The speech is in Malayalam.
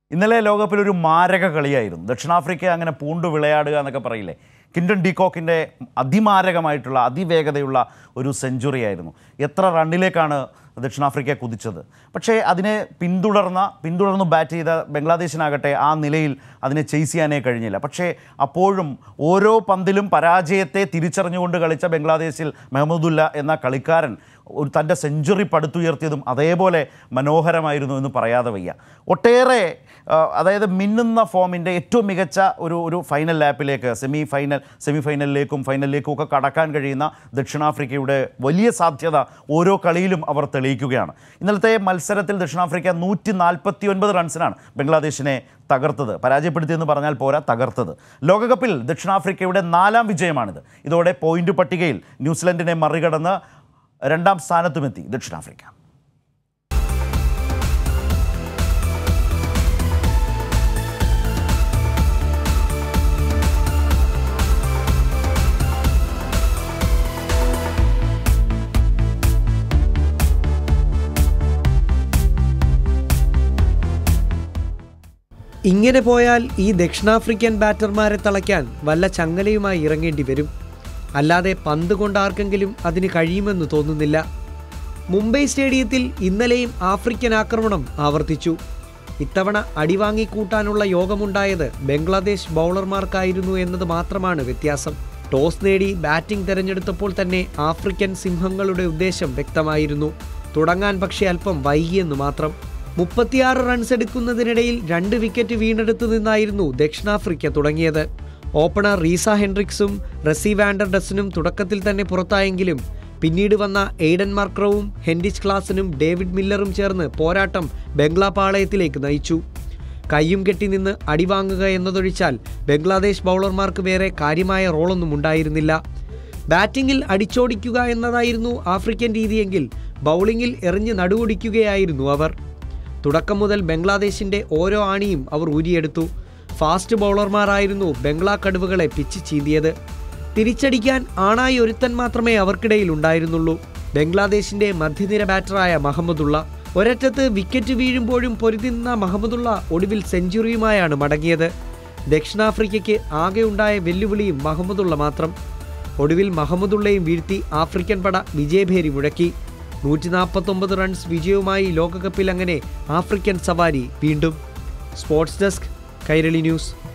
ഇന്നലെ ലോകകപ്പിൽ ഒരു മാരക കളിയായിരുന്നു ദക്ഷിണാഫ്രിക്ക അങ്ങനെ പൂണ്ടു വിളയാടുക എന്നൊക്കെ പറയില്ലേ കിൻഡൻ ഡീകോക്കിൻ്റെ അതിമാരകമായിട്ടുള്ള അതിവേഗതയുള്ള ഒരു സെഞ്ചുറി ആയിരുന്നു എത്ര റണ്ണിലേക്കാണ് ദക്ഷിണാഫ്രിക്ക കുതിച്ചത് പക്ഷേ അതിനെ പിന്തുടർന്ന പിന്തുടർന്ന് ബാറ്റ് ചെയ്ത ബംഗ്ലാദേശിനാകട്ടെ ആ നിലയിൽ അതിനെ ചെയ്സ് ചെയ്യാനേ കഴിഞ്ഞില്ല പക്ഷേ അപ്പോഴും ഓരോ പന്തിലും പരാജയത്തെ തിരിച്ചറിഞ്ഞുകൊണ്ട് കളിച്ച ബംഗ്ലാദേശിൽ മെഹമ്മദുല്ല എന്ന കളിക്കാരൻ ഒരു തൻ്റെ സെഞ്ചുറി പടുത്തുയർത്തിയതും അതേപോലെ മനോഹരമായിരുന്നു എന്ന് പറയാതെ വയ്യ ഒട്ടേറെ ആ, അതായത് മിന്നുന്ന ഫോമിൻ്റെ ഏറ്റവും മികച്ച ഒരു ഒരു ഫൈനൽ ലാപ്പിലേക്ക് സെമി ഫൈനൽ സെമി ഫൈനലിലേക്കും ഫൈനലിലേക്കും ഒക്കെ കടക്കാൻ കഴിയുന്ന ദക്ഷിണാഫ്രിക്കയുടെ വലിയ സാധ്യത ഓരോ കളിയിലും അവർ തെളിയിക്കുകയാണ് ഇന്നലത്തെ മത്സരത്തിൽ ദക്ഷിണാഫ്രിക്ക നൂറ്റി നാൽപ്പത്തി ഒൻപത് റൺസിനാണ് ബംഗ്ലാദേശിനെ തകർത്തത് പരാജയപ്പെടുത്തിയെന്ന് പറഞ്ഞാൽ പോരാ തകർത്തത് ലോകകപ്പിൽ ദക്ഷിണാഫ്രിക്കയുടെ നാലാം വിജയമാണിത് ഇതോടെ പോയിന്റ് പട്ടികയിൽ ന്യൂസിലൻഡിനെ മറികടന്ന് രണ്ടാം സ്ഥാനത്തുമെത്തി ദക്ഷിണാഫ്രിക്ക ഇങ്ങനെ പോയാൽ ഈ ദക്ഷിണാഫ്രിക്കൻ ബാറ്റർമാരെ തളയ്ക്കാൻ വല്ല ചങ്ങലയുമായി ഇറങ്ങേണ്ടി വരും അല്ലാതെ പന്ത് കൊണ്ട് ആർക്കെങ്കിലും അതിന് കഴിയുമെന്ന് തോന്നുന്നില്ല മുംബൈ സ്റ്റേഡിയത്തിൽ ഇന്നലെയും ആഫ്രിക്കൻ ആക്രമണം ആവർത്തിച്ചു ഇത്തവണ അടിവാങ്ങിക്കൂട്ടാനുള്ള യോഗമുണ്ടായത് ബംഗ്ലാദേശ് ബൗളർമാർക്കായിരുന്നു എന്നത് മാത്രമാണ് വ്യത്യാസം ടോസ് നേടി ബാറ്റിംഗ് തെരഞ്ഞെടുത്തപ്പോൾ തന്നെ ആഫ്രിക്കൻ സിംഹങ്ങളുടെ ഉദ്ദേശം വ്യക്തമായിരുന്നു തുടങ്ങാൻ പക്ഷേ അല്പം വൈകിയെന്ന് മാത്രം മുപ്പത്തിയാറ് റൺസ് എടുക്കുന്നതിനിടയിൽ രണ്ട് വിക്കറ്റ് വീണ്ടെടുത്തു നിന്നായിരുന്നു ദക്ഷിണാഫ്രിക്ക തുടങ്ങിയത് ഓപ്പണർ റീസ ഹെൻറിക്സും റസി വാൻഡർഡസിനും തുടക്കത്തിൽ തന്നെ പുറത്തായെങ്കിലും പിന്നീട് വന്ന എയ്ഡൻ മാർക്രവും ഹെൻറിച്ച് ക്ലാസിനും ഡേവിഡ് മില്ലറും ചേർന്ന് പോരാട്ടം ബംഗ്ലാപാളയത്തിലേക്ക് നയിച്ചു കയ്യും കെട്ടി നിന്ന് അടിവാങ്ങുക എന്നതൊഴിച്ചാൽ ബംഗ്ലാദേശ് ബൗളർമാർക്ക് വേറെ കാര്യമായ റോളൊന്നും ഉണ്ടായിരുന്നില്ല ബാറ്റിംഗിൽ അടിച്ചോടിക്കുക എന്നതായിരുന്നു ആഫ്രിക്കൻ രീതിയെങ്കിൽ ബൗളിംഗിൽ എറിഞ്ഞ് നടുവൊടിക്കുകയായിരുന്നു അവർ തുടക്കം മുതൽ ബംഗ്ലാദേശിന്റെ ഓരോ ആണിയും അവർ ഊരിയെടുത്തു ഫാസ്റ്റ് ബൗളർമാരായിരുന്നു ബംഗ്ലാ കടുവകളെ പിച്ച് ചീന്തിയത് തിരിച്ചടിക്കാൻ ആണായി ഒരുത്തൻ മാത്രമേ അവർക്കിടയിൽ ഉണ്ടായിരുന്നുള്ളൂ ബംഗ്ലാദേശിന്റെ മധ്യനിര ബാറ്ററായ മഹമ്മദുള്ള ഒരറ്റത്ത് വിക്കറ്റ് വീഴുമ്പോഴും പൊരുതി നിന്ന മഹമ്മദുള്ള ഒടുവിൽ സെഞ്ചുറിയുമായാണ് മടങ്ങിയത് ദക്ഷിണാഫ്രിക്കയ്ക്ക് ആകെ ഉണ്ടായ വെല്ലുവിളിയും മഹമ്മദുള്ള മാത്രം ഒടുവിൽ മഹമ്മദുള്ളയും വീഴ്ത്തി ആഫ്രിക്കൻ പട വിജയഭേരി മുഴക്കി നൂറ്റി നാൽപ്പത്തൊമ്പത് റൺസ് വിജയവുമായി ലോകകപ്പിൽ അങ്ങനെ ആഫ്രിക്കൻ സവാരി വീണ്ടും സ്പോർട്സ് ഡെസ്ക് കൈരളി ന്യൂസ്